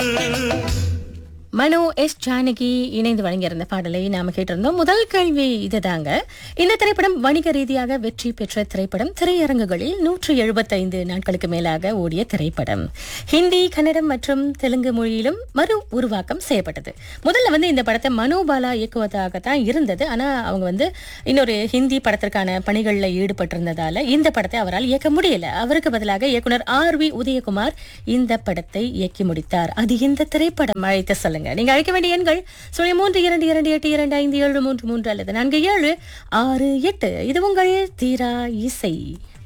மனோ S Janaki இணைந்து வழங்கியிருந்த பாடலை நாம கேட்டிருந்தோம் முதல் கேள்வி இதுதாங்க இந்த திரைப்படம் வணிக ரீதியாக வெற்றி பெற்ற திரைப்படம் திரையரங்குகளில் நூற்று எழுபத்தைந்து நாட்களுக்கு மேலாக ஓடிய திரைப்படம் ஹிந்தி கன்னடம் மற்றும் தெலுங்கு மொழியிலும் மறு உருவாக்கம் செய்யப்பட்டது முதல்ல வந்து இந்த படத்தை மனோபாலா இயக்குவதாக தான் இருந்தது ஆனா அவங்க வந்து இன்னொரு ஹிந்தி படத்திற்கான பணிகளில் ஈடுபட்டிருந்ததால இந்த படத்தை அவரால் இயக்க முடியல அவருக்கு பதிலாக இயக்குனர் ஆர் வி உதயகுமார் இந்த படத்தை இயக்கி முடித்தார் அது இந்த திரைப்படம் அழைத்து சொல்லுங்க நீங்க அழைக்க வேண்டிய எண்கள் சுழி மூன்று இரண்டு இரண்டு எட்டு இரண்டு ஐந்து ஏழு மூன்று மூன்று அல்லது நான்கு ஏழு ஆறு எட்டு இது உங்கள் தீரா இசை